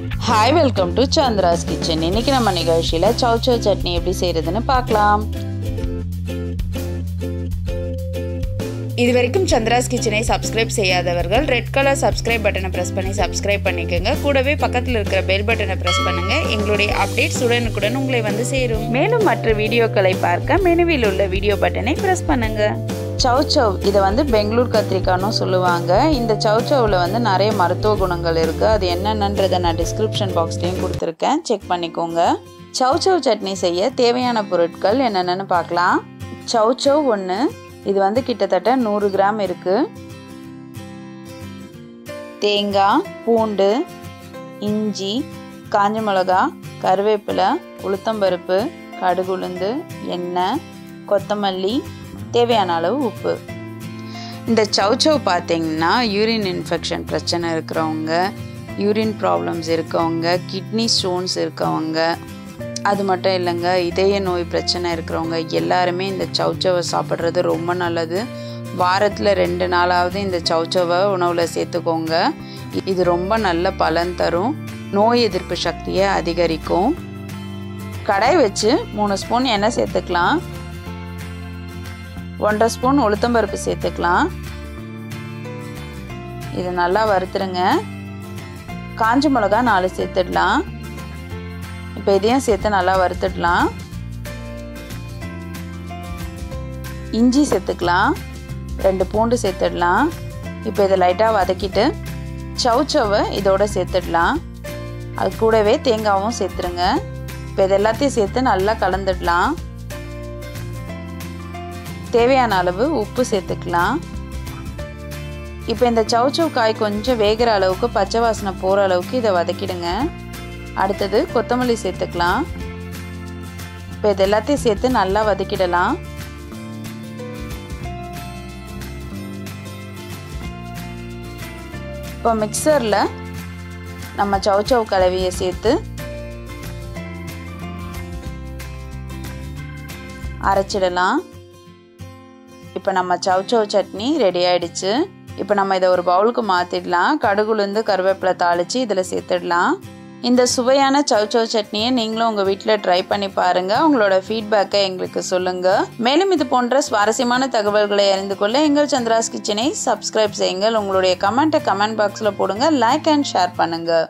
hi welcome to Chandra's Kitchen இன்னைக்கு நம்ம நிகழ்ச்சியில் சௌ சௌ சட்னி எப்படி செய்யறதுன்னு பார்க்கலாம் இது வரைக்கும் சந்திராஸ் கிச்சனை சப்ஸ்கிரைப் செய்யாதவர்கள் ரெட் கலர் சப்ஸ்கிரைப் பட்டனை ப்ரெஸ் பண்ணி சப்ஸ்கிரைப் பண்ணிக்கோங்க கூடவே பக்கத்தில் இருக்கிற பெல் பட்டனை ப்ரெஸ் பண்ணுங்க எங்களுடைய அப்டேட்ஸ் உடனுக்குடன் உங்களை வந்து சேரும் மேலும் மற்ற வீடியோக்களை பார்க்க மெனுவில் உள்ள வீடியோ பட்டனை ப்ரெஸ் பண்ணுங்க சௌ சௌ இதை வந்து பெங்களூர் கத்திரிக்காய்னு சொல்லுவாங்க இந்த சௌ சௌவில் வந்து நிறைய மருத்துவ குணங்கள் இருக்குது அது என்னென்னன்றதை நான் டிஸ்கிரிப்ஷன் பாக்ஸ்லேயும் கொடுத்துருக்கேன் செக் பண்ணிக்கோங்க சௌ சௌ சட்னி செய்ய தேவையான பொருட்கள் என்னென்னு பார்க்கலாம் சௌ சௌ ஒன்று இது வந்து கிட்டத்தட்ட நூறு கிராம் இருக்குது தேங்காய் பூண்டு இஞ்சி காஞ்ச மிளகா கருவேப்பிலை உளுத்தம்பருப்பு கடுகுளுந்து எண்ணெய் கொத்தமல்லி தேவையான அளவு உப்பு இந்த சௌச்சவ் பார்த்தீங்கன்னா யூரின் இன்ஃபெக்ஷன் பிரச்சனை இருக்கிறவங்க யூரின் ப்ராப்ளம்ஸ் இருக்கவங்க கிட்னி ஸ்டோன்ஸ் இருக்கவங்க அது மட்டும் இல்லைங்க இதய நோய் பிரச்சனை இருக்கிறவங்க எல்லாருமே இந்த சௌச்சவை சாப்பிட்றது ரொம்ப நல்லது வாரத்தில் ரெண்டு நாளாவது இந்த சௌச்சவை உணவில் சேர்த்துக்கோங்க இது ரொம்ப நல்ல பலன் தரும் நோய் எதிர்ப்பு சக்தியை அதிகரிக்கும் கடாய் வச்சு மூணு ஸ்பூன் எண்ணெய் சேர்த்துக்கலாம் ஒன்றரை ஸ்பூன் உளுத்தம்பருப்பு சேர்த்துக்கலாம் இது நல்லா வறுத்துருங்க காஞ்ச மிளகா நாலு சேர்த்துடலாம் இப்போ இதையும் சேர்த்து நல்லா வறுத்துடலாம் இஞ்சி சேர்த்துக்கலாம் ரெண்டு பூண்டு சேர்த்துடலாம் இப்போ இதை லைட்டாக வதக்கிட்டு சவுச்சவை இதோட சேர்த்துடலாம் அது கூடவே தேங்காவும் சேர்த்துருங்க இப்போ இது எல்லாத்தையும் சேர்த்து நல்லா கலந்துடலாம் தேவையான அளவு உப்பு சேர்த்துக்கலாம் இப்போ இந்த சவுச்சவ் காய் கொஞ்சம் வேகிற அளவுக்கு பச்சை வாசனை போகிற அளவுக்கு இதை வதக்கிடுங்க அடுத்தது கொத்தமல்லி சேர்த்துக்கலாம் இப்போ இது எல்லாத்தையும் சேர்த்து நல்லா வதக்கிடலாம் இப்போ மிக்சரில் நம்ம சவுச்சவ் கலவையை சேர்த்து அரைச்சிடலாம் இப்போ நம்ம சவுச்சவ் சட்னி ரெடி ஆயிடுச்சு இப்போ நம்ம இதை ஒரு பவுலுக்கு மாற்றிடலாம் கடுகுலேருந்து கருவேப்பிலை தாளித்து இதில் சேர்த்துடலாம் இந்த சுவையான சவுச்சவ் சட்னியை நீங்களும் உங்கள் வீட்டில் ட்ரை பண்ணி பாருங்கள் உங்களோட ஃபீட்பேக்கை எங்களுக்கு சொல்லுங்கள் மேலும் இது போன்ற சுவாரஸ்யமான தகவல்களை அறிந்து கொள்ள எங்கள் சந்திராஸ் கிச்சனை சப்ஸ்கிரைப் செய்யுங்கள் உங்களுடைய கமெண்ட்டை கமெண்ட் பாக்ஸில் போடுங்க லைக் அண்ட் ஷேர் பண்ணுங்கள்